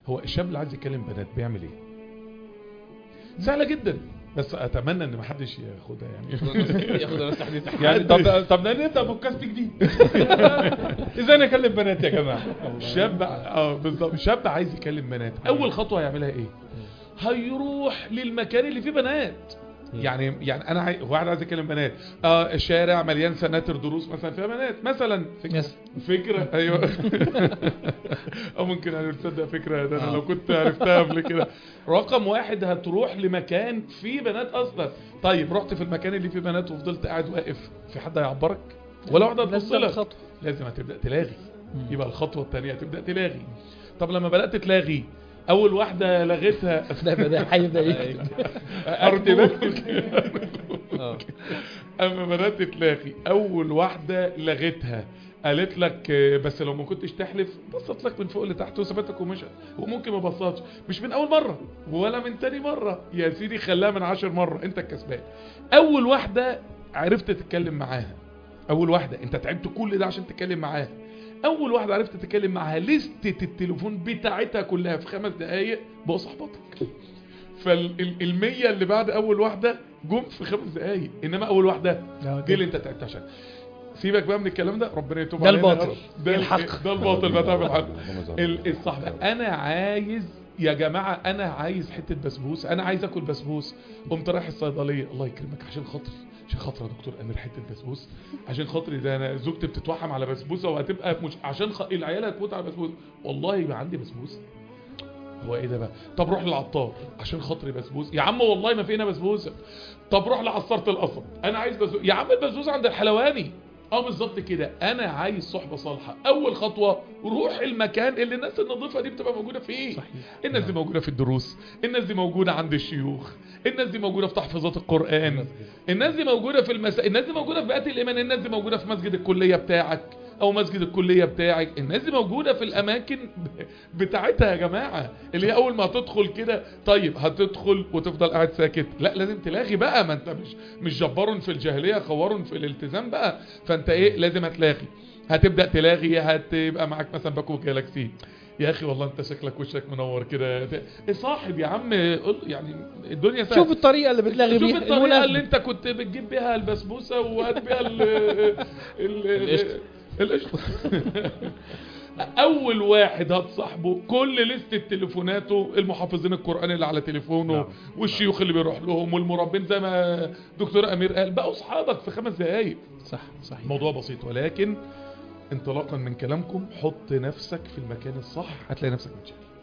هو الشاب اللي عايز يكلم بنات بيعمل ايه سهله جدا بس اتمنى ان محدش ياخدها يعني ياخد نفس تحديد يعني طب طب نبدا بودكاست جديد ازاي نكلم بنات يا جماعه شاب اه بالظبط شاب عايز يكلم بنات اول خطوه هيعملها ايه هيروح للمكان اللي فيه بنات يعني يعني انا عاي... واحد عايز يكلم بنات اه الشارع مليان سناتر دروس مثلا فيها بنات مثلا فكره يس. فكره ايوه او ممكن انا تصدق فكره ده انا آه. لو كنت عرفتها قبل كده رقم واحد هتروح لمكان فيه بنات اصلا طيب رحت في المكان اللي فيه بنات وفضلت قاعد واقف في حد هيعبرك ولا واحده هتبص لازم لك خطوة لازم هتبدا تلاغي يبقى الخطوه الثانيه هتبدا تلاغي طب لما بدات تلاغي اول واحده لغيتها ده بدا هيبدا ايه ارجوك اه اما بدات تلاغي اول واحده لغيتها قالت لك آه، بس لو ما كنتش تحلف بصت لك من فوق لتحت وسابتك ومشت وممكن ما بصتش مش من اول مره ولا من تاني مره يا سيدي خلاها من عشر مره انت الكسبان اول واحده عرفت تتكلم معاها اول واحده انت تعبت كل ده عشان تتكلم معاها اول واحده عرفت تتكلم معاها لستة التليفون بتاعتها كلها في خمس دقايق بقوا صاحباتك فالمية اللي بعد اول واحده جم في خمس دقايق انما اول واحده دي اللي انت تعبت عشان سيبك بقى من الكلام ده ربنا يتوب ده علينا يا الباطل. رب. ده الحق. الحق ده الباطل بقى تعمل الحق اللهم ال- الصح بقى. انا عايز يا جماعه انا عايز حته بسبوس انا عايز اكل بسبوس قمت رايح الصيدليه الله يكرمك عشان خاطري عشان خاطر يا دكتور امير حته بسبوس عشان خاطري ده انا زوجتي بتتوحم على بسبوسه وهتبقى مش عشان خ... العيال هتموت على بسبوسه والله يبقى عندي بسبوسه هو ايه ده بقى طب روح للعطار عشان خاطري بسبوس يا عم والله ما في هنا بسبوسه طب روح لعصاره القصب انا عايز بسبوسه يا عم البسبوسه عند الحلواني اه بالظبط كده انا عايز صحبه صالحه اول خطوه روح المكان اللي الناس النظيفه دي بتبقى موجوده فيه صحيح الناس دي موجوده في الدروس الناس دي موجوده عند الشيوخ الناس دي موجوده في تحفيظات القران الناس دي موجوده في المسا... الناس دي موجوده في بيئات الايمان الناس دي موجوده في مسجد الكليه بتاعك او مسجد الكليه بتاعك الناس دي موجوده في الاماكن بتاعتها يا جماعه اللي هي اول ما تدخل كده طيب هتدخل وتفضل قاعد ساكت لا لازم تلاغي بقى ما انت مش مش جبار في الجاهليه خوار في الالتزام بقى فانت ايه لازم هتلاغي هتبدا تلاغي هتبقى معاك مثلا باكو جالاكسي يا اخي والله انت شكلك وشك منور كده صاحب يا عم قول يعني الدنيا سهله شوف الطريقه اللي بتلاغي شوف بيها الطريقه المناسبة. اللي انت كنت بتجيب بيها البسبوسه وهات بيها ال ال- القشطة. القشطه اول واحد هتصاحبه كل لستة تليفوناته المحافظين القرآن اللي على تليفونه نعم. والشيوخ اللي بيروح لهم والمربين زي ما دكتور امير قال بقوا اصحابك في خمس دقايق صح صحيح الموضوع بسيط ولكن انطلاقا من كلامكم حط نفسك في المكان الصح هتلاقي نفسك متشال